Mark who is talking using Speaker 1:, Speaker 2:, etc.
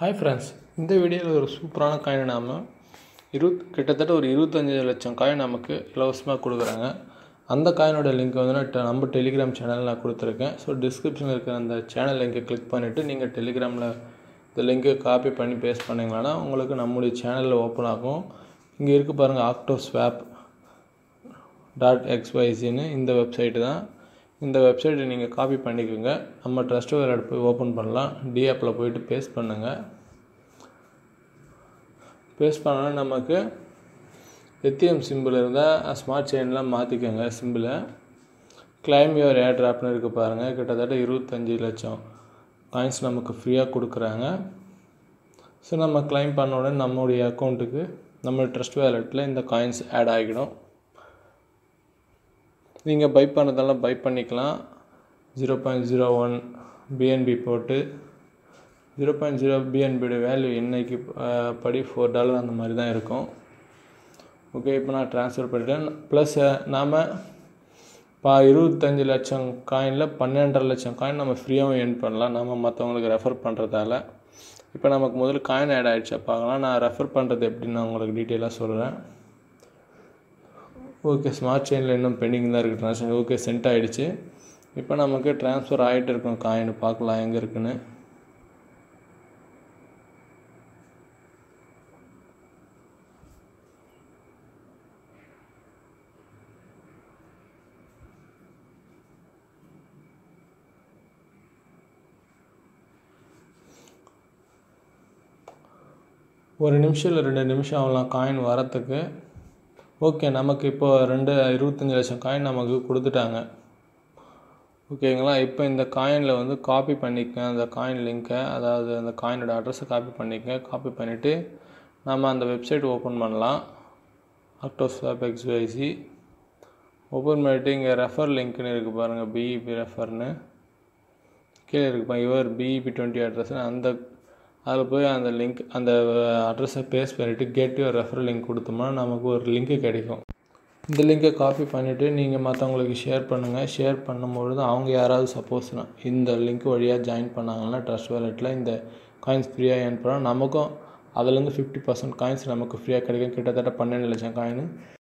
Speaker 1: hi friends இந்த வீடியோவில் ஒரு சூப்பரான காயினை நாம் இருபத் கிட்டத்தட்ட ஒரு இருபத்தஞ்சி லட்சம் காயின் நமக்கு இலவசமாக கொடுக்குறாங்க அந்த காயினோட லிங்க் வந்து நான் டெ- நம்ம டெலிகிராம் சேனலில் நான் கொடுத்துருக்கேன் ஸோ டிஸ்கிரிப்ஷனில் இருக்கிற அந்த சேனல் லிங்கை கிளிக் பண்ணிவிட்டு நீங்கள் டெலிகிராமில் இந்த லிங்கை காப்பி பண்ணி பேஸ்ட் பண்ணிங்கன்னா உங்களுக்கு நம்முடைய சேனலில் ஓப்பன் ஆகும் இங்கே இருக்கு பாருங்கள் ஆக்டோ ஸ்வாப் டாட் எக்ஸ்வைசின்னு இந்த வெப்சைட்டு தான் இந்த வெப்சைட்டை நீங்கள் காப்பி பண்ணிக்கோங்க நம்ம ட்ரஸ்ட் வேலட் போய் ஓப்பன் பண்ணலாம் டிஆப்பில் போயிட்டு பேஸ்ட் பண்ணுங்கள் பேஸ்ட் பண்ணோன்னா நமக்கு எத்திஎம் சிம்பிள் இருந்தால் ஸ்மார்ட் செயின்லாம் மாற்றிக்கோங்க சிம்பிளை கிளைம் யுவர் ஏர் ட்ராப்னு இருக்குது பாருங்கள் கிட்டத்தட்ட இருபத்தஞ்சி லட்சம் காயின்ஸ் நமக்கு ஃப்ரீயாக கொடுக்குறாங்க ஸோ நம்ம கிளைம் பண்ண உடனே நம்மளுடைய அக்கௌண்ட்டுக்கு நம்ம ட்ரஸ்ட் வேலெட்டில் இந்த காயின்ஸ் ஆட் ஆகிடும் நீங்கள் பை பண்ணதெல்லாம் பை பண்ணிக்கலாம் zero point zero one PNB போட்டு ஜீரோ பாயிண்ட் ஜீரோ பிஎன்பியோட வேல்யூ இன்னைக்கு அஹ், படி ஃபோர் டாலர் அந்த மாதிரி தான் இருக்கும் ஓகே இப்போ நான் ட்ரான்ஸ்ஃபர் பண்ணிட்டேன் ப்ளஸ் நாம் பா இருபத்தஞ்சி லட்சம் காயினில் பன்னெண்டரை லட்சம் காயின் நம்ம ஃப்ரீயாகவும் earn பண்ணலாம் நம்ம மற்றவங்களுக்கு ரெஃபர் பண்ணுறதால இப்போ நமக்கு முதல்ல காயின் ஆட் ஆகிடுச்சா பார்க்கலாம் நான் ரெஃபர் பண்ணுறது எப்படின்னு நான் உங்களுக்கு டீட்டெயிலாக சொல்கிறேன் ஓகே ஸ்மார்ட் செயினில் இன்னும் பெண்டிங் தான் இருக்குது ட்ரான்ஸ்ஃபர் ஓகே சென்ட் ஆகிடுச்சு இப்போ நமக்கு ட்ரான்ஸ்ஃபர் ஆகிட்டு இருக்கும் காயின் பார்க்கலாம் எங்கே இருக்குன்னு ஒரு நிமிஷம் இல்லை ரெண்டு நிமிஷம் ஆகலாம் காயின் வரத்துக்கு ஓகே நமக்கு இப்போ ரெண்டு இருபத்தஞ்சி லட்சம் காயின் நமக்கு கொடுத்துட்டாங்க ஓகேங்களா இப்போ இந்த காயினில் வந்து காப்பி பண்ணிக்க அந்த காயின் லிங்க்கை அதாவது அந்த காயினோட அட்ரஸை காப்பி பண்ணிக்க காப்பி பண்ணிவிட்டு நம்ம அந்த வெப்சைட் ஓப்பன் பண்ணலாம் ஆக்டோஸ்வாப் எக்ஸ்வைசி ஓப்பன் பண்ணிவிட்டு இங்கே ரெஃபர் லிங்க்னு இருக்குது பாருங்கள் பிஇபி ரெஃபர்னு கீழே இருக்குப்பா யுவர் பிஇபி டுவெண்ட்டி அட்ரஸ்னு அந்த அதில் போய் அந்த லிங்க் அந்த அட்ரஸை பேஸ்ட் பண்ணிவிட்டு கெட் யுவர் ரெஃபர் லிங்க் கொடுத்தோம்னா நமக்கு ஒரு லிங்க்கு கிடைக்கும் இந்த லிங்கை காப்பி பண்ணிவிட்டு நீங்கள் மற்றவங்களுக்கு ஷேர் பண்ணுங்கள் ஷேர் பண்ணும்பொழுது அவங்க யாராவது சப்போஸ் இந்த லிங்க் வழியாக ஜாயின் பண்ணாங்கன்னா ட்ரஸ்ட் வேலெட்டில் இந்த காயின்ஸ் ஃப்ரீயாக ஏர்ன் பண்ணால் நமக்கும் அதுலேருந்து ஃபிஃப்டி பர்சன்ட் காயின்ஸ் நமக்கு ஃப்ரீயாக கிடைக்கும் கிட்டத்தட்ட பன்னெண்டு லட்சம் காயின்